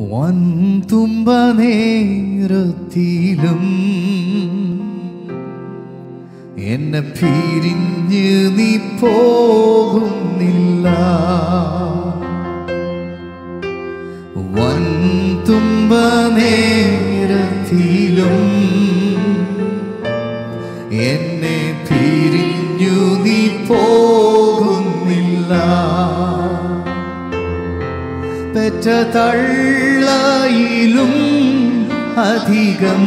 വൻ തുമ്പ നേരത്തിലും എന്നെ പിരിഞ്ഞ് നീ പോകുന്നില്ല വൻ തുമ്പ നേരത്തിലും എന്നെ പിരിഞ്ഞു നീ പോകുന്നില്ല പെറ്റ തള്ളയിലും അധികം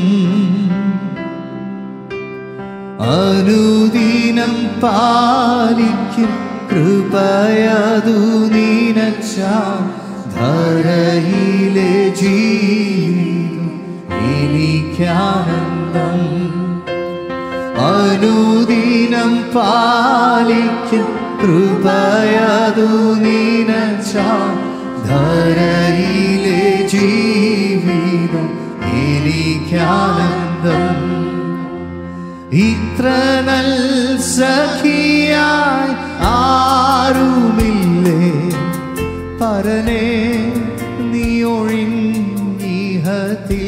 അനുദിനം പാലിക്കും കൃപയതു നീനച്ച ധരയിലെ ജീവിതം എനിക്കാനന്ദം അനുദിനം പാലിക്കും കൃപയതു നീനച്ച ധരയിലെ ജീവിതം എനിക്കാനന്ദം ഇത്ര നൽ സഖിയായി ആരുമില്ലേ പരനെ നീ ഒഴിഞ്ഞിഹത്തിൽ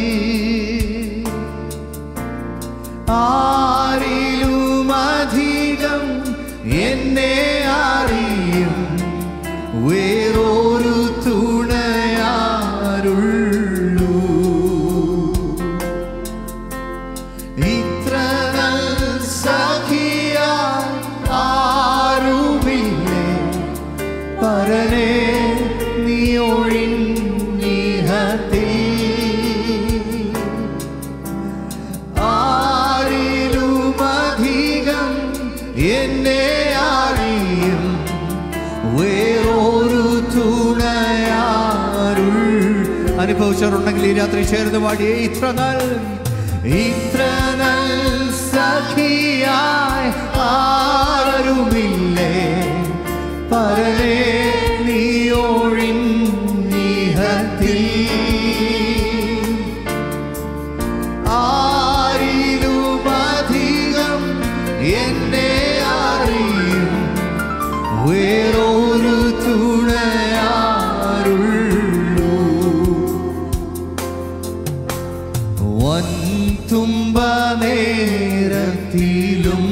ആരിലും അധികം എന്നെ അറിയും വേറൊരു തുണയാരുള്ളൂ ഇത്ര നൽ സഖിയായി ആരുമില്ലേ പരനെ നീ ഒഴിഞ്ഞിഹത്തിൽ ആരിലുമധികം എന്നെ അറിയും വേറൊരു തുണയാരുൾ അനുഭവിച്ചവരുണ്ടെങ്കിൽ ഈ രാത്രി ചേർന്ന് പാടിയേ ഇത്ര നൽ ഇത്ര നൽ സഖിയായി ആരുമില്ലേ പരനെ നീ ഒഴിഞ്ഞിഹത്തിൽ ആരിലുമധികം എന്നെ അറിയും വേറൊരു തുണയാരുള്ളൂ വൻ തുമ്പ നേരത്തിലും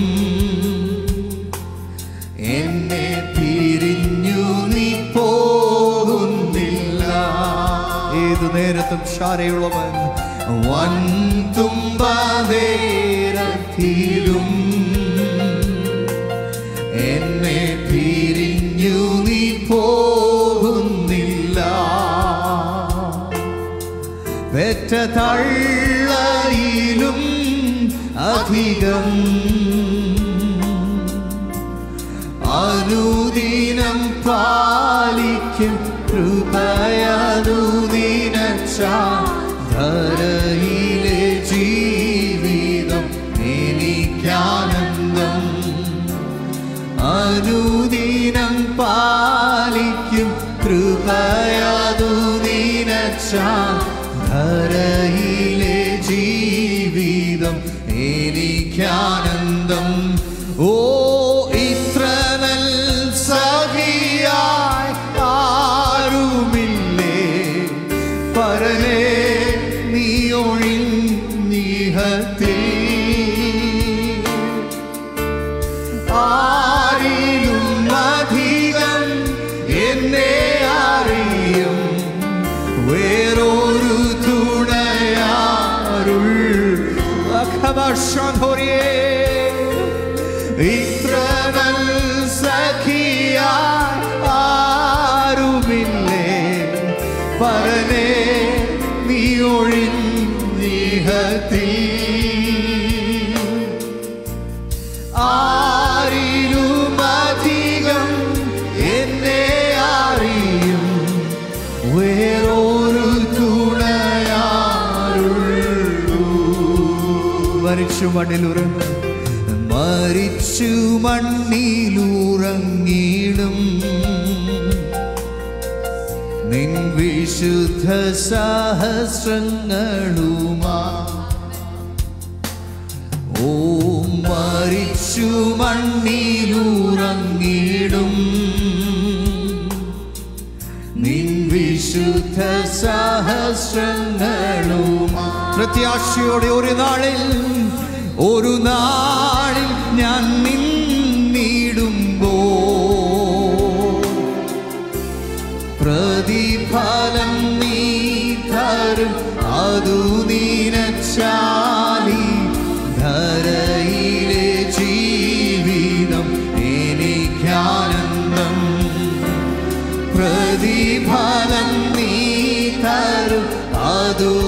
എന്നെ പിരിഞ്ഞു നീ പോകുന്നില്ല ഏതു നേരത്തും ഷാരയുള്ളവൻ വൻ തുമ്പ നേരത്തിലും എന്നെ പിരിഞ്ഞു നീ പോകുന്നില്ല പെറ്റ തള്ളയിലും അധികം അനുദിനം പാലിക്കും കൃപയതു നീനച്ച ധരയിലെ ജീവിതം എനിക്കാനന്ദം അനുദിനം പാലിക്കും കൃപയതു നീനച്ച ധരയിലെ ജീവിതം എനിക്കാനന്ദം ഓ ഇത്ര നൽ സഖിയായി ആരുമില്ലേ പരനെ നീ ഒഴിഞ്ഞിഹത്തിൽ ആരിലും അധികം എന്നെ അറിയും വേറൊരു തുണയാരുൾ അഖബർഷോരിയേ ഇത്ര നൽ സഖിയായി ആരുമില്ലേ പരനെ നീ ഒഴിഞ്ഞിഹത്തിൽ ആരിലുമധികം എന്നെ അറിയും വേറൊരു തുണയാരുള്ളൂ മരിച്ചു മണ്ണിലുറങ്ങും മരിച്ചു മണ്ണിലുറങ്ങിടും നിൻ വിശുദ്ധ സഹസ്രങ്ങളുമാ ഓ മരിച്ചു മണ്ണിലുറങ്ങിടും നിൻ വിശ വിശുദ്ധ സഹസ്രങ്ങളുമാ പ്രത്യാശയോടെ ഒരു നാളിൽ ഒരു നാളിൽ ഞാൻ നിന്നിടുമ്പോ പ്രതിഫലം നീ തരും അതു നീനച്ചാലി ധരയിലെ ജീവിതം എനിക്കാനന്ദം പ്രതിഫലം നീ തരും അതു